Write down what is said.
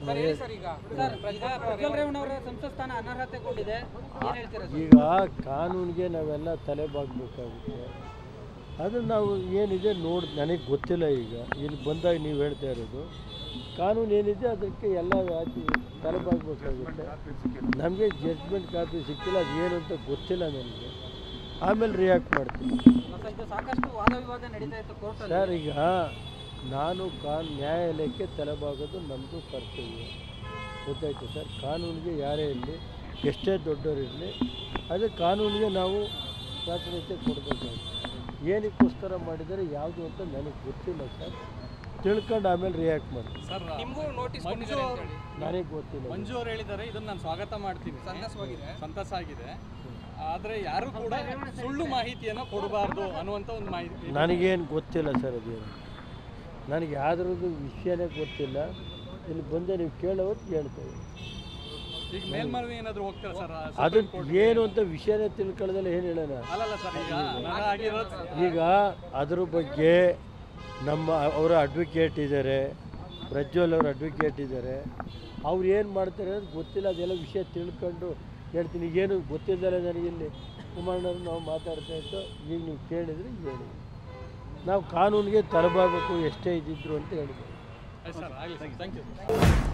Sir ಹೇಳಿ sir ಈಗ sir ಈಗ ಪ್ರಜ್ವಲ್ ರೇವಣ್ಣ ಅವರ ಸಂಸತ್ ಸ್ಥಾನ ಅನರ್ಹತೆಗೊಂಡಿದೆ ಏನ್ ಹೇಳ್ತೀರಾ ಸರ್ ಈಗ ಕಾನೂನಿಗೆ ನಾವೆಲ್ಲ ತಲೆ ಬಾಗಬೇಕಾಗುತ್ತೆ ಅದು ನಾವು ಏನಿದೆ ನೋಡಿ ನನಗೆ ಗೊತ್ತಿಲ್ಲ ಈಗ ಇಲ್ಲಿ ಬಂದಾಗ ನೀವು ಹೇಳ್ತಾ ಇರೋದು ಕಾನೂನು ಏನಿದೆ ಅದಕ್ಕೆ ಎಲ್ಲ ಹಾಕಿ ತಲೆ ಬಾಗಬೇಕಾಗುತ್ತೆ ನಮಗೆ ಜಡ್ಜ್ಮೆಂಟ್ ಕಾಪಿ ಸಿಕ್ಕಿಲ್ಲ ಅದು ಏನು ಅಂತ ಗೊತ್ತಿಲ್ಲ ನನಗೆ ಆಮೇಲೆ ರಿಯಾಕ್ಟ್ ಮಾಡ್ತೀನಿ ಸರ್, ಇದು ಸಾಕಷ್ಟು ವಾದ ವಿವಾದ ನಡೀತಾ ಇತ್ತು ಕೋರ್ಟಲ್ಲಿ ಸರ್ ಈಗ ನಾನು ಕಾನ್ ನ್ಯಾಯಾಲಯಕ್ಕೆ ತಲೆಬಾಗೋದು ನಮ್ಮದು ಕರ್ತವ್ಯ ಗೊತ್ತಾಯ್ತು ಸರ್ ಕಾನೂನಿಗೆ ಯಾರೇ ಇರಲಿ ಎಷ್ಟೇ ದೊಡ್ಡವರಿರಲಿ ಅದು ಕಾನೂನಿಗೆ ನಾವು ಪ್ರಾತಿನಿಧ್ಯ ಕೊಡಬೇಕಾಗುತ್ತೆ ಏನಕ್ಕೋಸ್ಕರ ಮಾಡಿದರೆ ಯಾವುದು ಅಂತ ನನಗೆ ಗೊತ್ತಿಲ್ಲ ಸರ್ ತಿಳ್ಕೊಂಡು ಆಮೇಲೆ ರಿಯಾಕ್ಟ್ ಮಾಡ್ತೀನಿ ಸರ್ ನಿಮಗೂ ನೋಟಿಸ್ ಕೊಟ್ಟಿದ್ದಾರೆ ಅಂತ ಹೇಳಿ ನನಗೆ ಗೊತ್ತಿಲ್ಲ ಮಂಜು ಅವ್ರು ಹೇಳಿದ್ದಾರೆ ಇದನ್ನ ನಾನು ಸ್ವಾಗತ ಮಾಡ್ತೀನಿ ಸಂತಸವಾಗಿದೆ. ಸಂತಸ ಆಗಿದೆ ಆದರೆ ಯಾರು ಕೂಡ ಸುಳ್ಳು ಮಾಹಿತಿಯನ್ನು ಕೊಡಬಾರ್ದು ಅನ್ನುವಂಥ ಒಂದು ಮಾಹಿತಿ ನನಗೇನು ಗೊತ್ತಿಲ್ಲ ಸರ್ ಅದೇನು ನನಗೆ ಯಾವ್ದ್ರದ್ದು ವಿಷಯನೇ ಗೊತ್ತಿಲ್ಲ ಇಲ್ಲಿ ಬಂದೆ ನೀವು ಕೇಳೋ ಹೊತ್ತಿಗೆ ಹೇಳ್ತೇವೆ ಈಗ ಮೇಲ್ಮನವಿ ಏನಾದರೂ ಹೋಗ್ತೀರಾ ಸರ್ ಅದು ಏನು ಅಂತ ವಿಷಯನೇ ತಿಳ್ಕೊಳ್ಳೋದಲ್ಲ ಏನು ಹೇಳೋಣ ಅಲ್ಲಲ್ಲ ಸರ್ ಈಗ ನನಗೆ ಆಗಿರೋದು ಈಗ ಅದ್ರ ಬಗ್ಗೆ ನಮ್ಮ ಅವರ ಅಡ್ವೊಕೇಟ್ ಇದ್ದಾರೆ ಪ್ರಜ್ವಲ್ ಅವ್ರ ಅಡ್ವೊಕೇಟ್ ಇದ್ದಾರೆ ಅವ್ರು ಏನು ಮಾಡ್ತಾರೆ ಅನ್ನೋದು ಗೊತ್ತಿಲ್ಲ ಅದೆಲ್ಲ ವಿಷಯ ತಿಳ್ಕೊಂಡು ಹೇಳ್ತೀನಿ ಈಗೇನು ಗೊತ್ತಿದ್ದಲ್ಲ ನನಗೆ ಇಲ್ಲಿ ಕುಮಾರಣ್ಣವ್ರು ನಾವು ಮಾತಾಡ್ತಾ ಇತ್ತು ಈಗ ನೀವು ಕೇಳಿದ್ರೆ ಹೇಳಿ ನಾವು ಕಾನೂನಿಗೆ ತರಬಾಗಬೇಕು ಎಷ್ಟೇ ಇದ್ದಿದ್ರು ಅಂತ ಹೇಳಿದ್ವಿ ಆಯ್ತು ಸರ್ ಆಗಲಿ ಸರ್ ಥ್ಯಾಂಕ್ ಯು